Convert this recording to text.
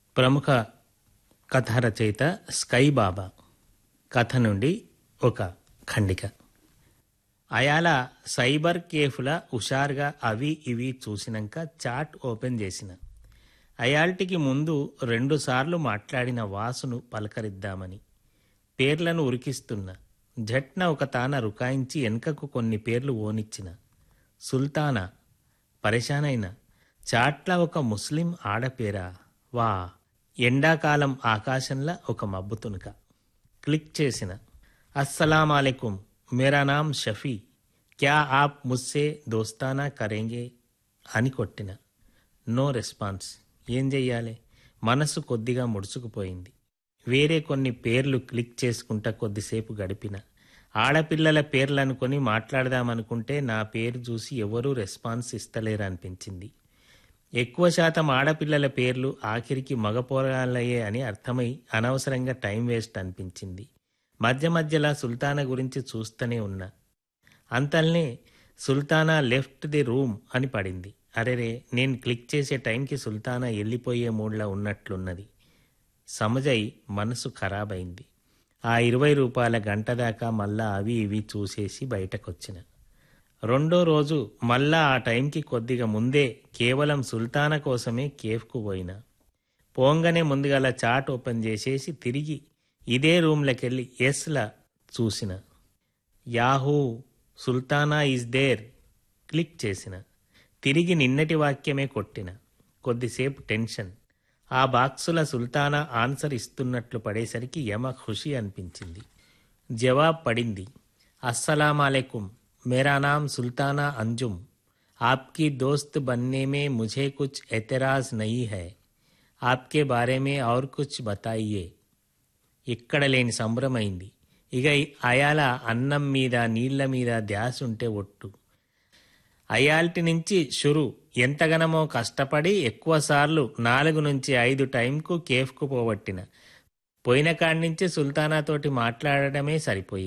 ప్రముఖ కథ రచయిత స్కై బాబా కథ నుండి ఒక ఖండిక అయాల సైబర్ కేఫ్ల హుషారుగా అవి ఇవి చూసినాక చాట్ ఓపెన్ చేసిన అయాల్టికి ముందు రెండుసార్లు మాట్లాడిన వాసును పలకరిద్దామని పేర్లను ఉరికిస్తున్న జట్న ఒక తాన రుకాయించి వెనుకకు కొన్ని పేర్లు ఓనిచ్చిన సుల్తానా పరేషానైన చాట్ల ఒక ముస్లిం ఆడపేరా వా ఎండాకాలం ఆకాశంలా ఒక మబ్బు తునుక క్లిక్ చేసిన అస్సలాం అలైకుం మేరా నామ్ షఫీ క్యా ఆప్ ముస్సే దోస్తానా కరేంగే అని కొట్టిన నో రెస్పాన్స్ ఏం చెయ్యాలి మనసు కొద్దిగా ముడుచుకుపోయింది వేరే కొన్ని పేర్లు క్లిక్ చేసుకుంటా కొద్దిసేపు గడిపిన ఆడపిల్లల పేర్లనుకొని మాట్లాడదామనుకుంటే నా పేరు చూసి ఎవరూ రెస్పాన్స్ ఇస్తలేరనిపించింది ఎక్కువ శాతం ఆడపిల్లల పేర్లు ఆఖరికి మగపోరాలయ్యే అని అర్థమై అనవసరంగా టైం వేస్ట్ అనిపించింది మధ్య మధ్యలో సుల్తానా గురించి చూస్తూనే ఉన్నా అంతల్నే సుల్తానా లెఫ్ట్ ది రూమ్ అని పడింది అరెరే నేను క్లిక్ చేసే టైంకి సుల్తానా వెళ్ళిపోయే మూడ్లో ఉన్నట్లున్నది సమజై మనసు ఖరాబైంది ఆ ఇరవై రూపాయల గంట దాకా మళ్ళా అవి ఇవి చూసేసి బయటకొచ్చిన రెండో రోజు మళ్ళా ఆ టైంకి కొద్దిగా ముందే కేవలం సుల్తానా కోసమే కేఫ్కు పోయినా పోంగనే ముందుగల చాట్ ఓపెన్ చేసేసి తిరిగి ఇదే రూమ్లకెళ్ళి ఎస్లా చూసిన Yahoo Sultana is there click చేసిన తిరిగి నిన్నటి వాక్యమే కొట్టిన కొద్దిసేపు టెన్షన్ ఆ బాక్సుల సుల్తానా ఆన్సర్ ఇస్తున్నట్లు పడేసరికి యమ ఖుషి అనిపించింది జవాబ్ పడింది అస్సలామాలైకుం मेरा नाम सुल्ताना अंजुम आपकी दोस्त बनने में मुझे कुछ एतराज नहीं है आपके बारे में और कुछ बताइए ఇక్కడ లేని సంబరమైంది ఇక అయాల అన్నం మీద నీళ్ల మీద ధ్యాస ఉంటే ఒట్టు అయాల్టి నుంచి షురు ఎంతగనమో కష్టపడి ఎక్కువసార్లు నాలుగు నుంచి ఐదు టైంకు కేఫ్కు పోగొట్టిన పోయిన కాడి నుంచి సుల్తానాతోటి మాట్లాడటమే సరిపోయింది